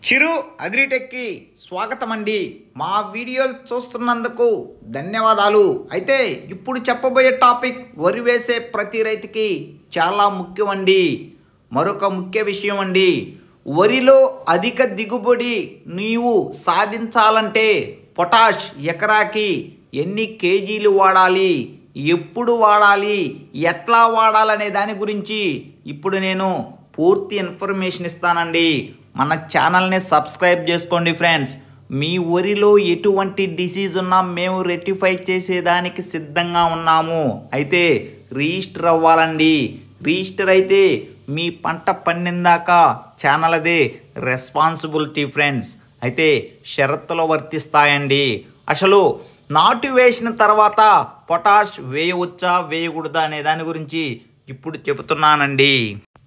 చిరు అగ్రిటెక్కి స్వాగతం అండి మా వీడియోలు చూస్తున్నందుకు ధన్యవాదాలు అయితే ఇప్పుడు చెప్పబోయే టాపిక్ వరి వేసే ప్రతి రైతుకి చాలా ముఖ్యమండి మరొక ముఖ్య విషయం అండి వరిలో అధిక దిగుబడి నీవు సాధించాలంటే పొటాష్ ఎకరాకి ఎన్ని కేజీలు వాడాలి ఎప్పుడు వాడాలి ఎట్లా వాడాలనే దాని గురించి ఇప్పుడు నేను పూర్తి ఇన్ఫర్మేషన్ ఇస్తానండి మన ఛానల్ని సబ్స్క్రైబ్ చేసుకోండి ఫ్రెండ్స్ మీ వరిలో ఎటువంటి డిసీజ్ ఉన్నా మేము రెక్టిఫై చేసేదానికి సిద్ధంగా ఉన్నాము అయితే రిజిస్టర్ అవ్వాలండి రిజిస్టర్ అయితే మీ పంట పండిందాక ఛానల్ అదే రెస్పాన్సిబిలిటీ ఫ్రెండ్స్ అయితే షరతులు వర్తిస్తాయండి అసలు నాటు వేసిన తర్వాత పొటాష్ వేయవచ్చా వేయకూడదా అనే దాని గురించి ఇప్పుడు చెబుతున్నానండి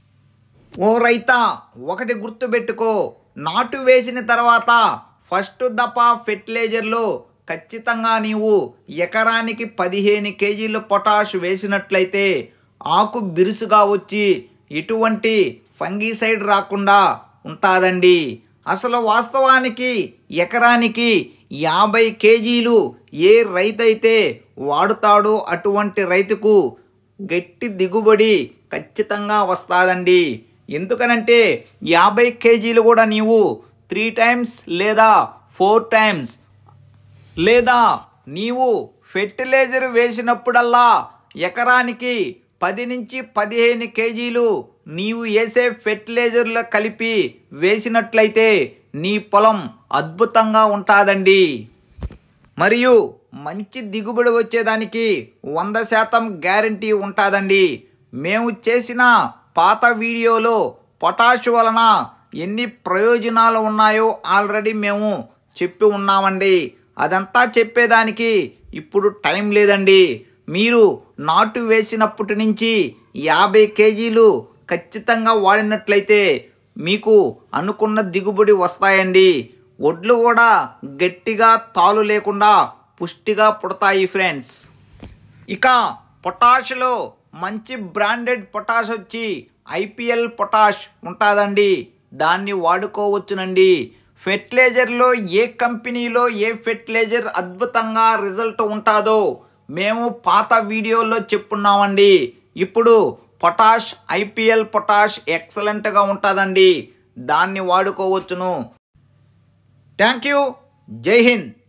ఓ రైతా ఒకటి గుర్తుపెట్టుకో నాటు వేసిన తర్వాత ఫస్ట్ దఫా ఫెర్టిలైజర్లో ఖచ్చితంగా నీవు ఎకరానికి పదిహేను కేజీలు పొటాష్ వేసినట్లయితే ఆకు బిరుసుగా వచ్చి ఎటువంటి ఫంగిసైడ్ రాకుండా ఉంటుందండి అసలు వాస్తవానికి ఎకరానికి యాభై కేజీలు ఏ రైతైతే వాడుతాడో అటువంటి రైతుకు గట్టి దిగుబడి ఖచ్చితంగా వస్తుందండి ఎందుకనంటే యాభై కేజీలు కూడా నీవు త్రీ టైమ్స్ లేదా ఫోర్ టైమ్స్ లేదా నీవు ఫెర్టిలైజర్ వేసినప్పుడల్లా ఎకరానికి పది నుంచి పదిహేను కేజీలు నీవు వేసే ఫెర్టిలైజర్లో కలిపి వేసినట్లయితే నీ పొలం అద్భుతంగా ఉంటుందండి మరియు మంచి దిగుబడి వచ్చేదానికి వంద శాతం గ్యారంటీ ఉంటుందండి మేము చేసిన పాత వీడియోలో పొటాష్ వలన ఎన్ని ప్రయోజనాలు ఉన్నాయో ఆల్రెడీ మేము చెప్పి ఉన్నామండి అదంతా చెప్పేదానికి ఇప్పుడు టైం లేదండి మీరు నాటు వేసినప్పటి నుంచి యాభై కేజీలు ఖచ్చితంగా వాడినట్లయితే మీకు అనుకున్న దిగుబడి వస్తాయండి ఒడ్లు కూడా గట్టిగా తాలు లేకుండా పుష్టిగా పుడతాయి ఫ్రెండ్స్ ఇక పొటాష్లో మంచి బ్రాండెడ్ పొటాష్ వచ్చి ఐపీఎల్ పొటాష్ ఉంటుందండి దాన్ని వాడుకోవచ్చునండి ఫెర్టిలైజర్లో ఏ కంపెనీలో ఏ ఫెర్టిలైజర్ అద్భుతంగా రిజల్ట్ ఉంటుందో మేము పాత వీడియోలో చెప్పున్నామండి ఇప్పుడు పొటాష్ ఐపీఎల్ పొటాష్ ఎక్సలెంట్గా ఉంటుందండి దాన్ని వాడుకోవచ్చును థ్యాంక్ యూ జై హింద్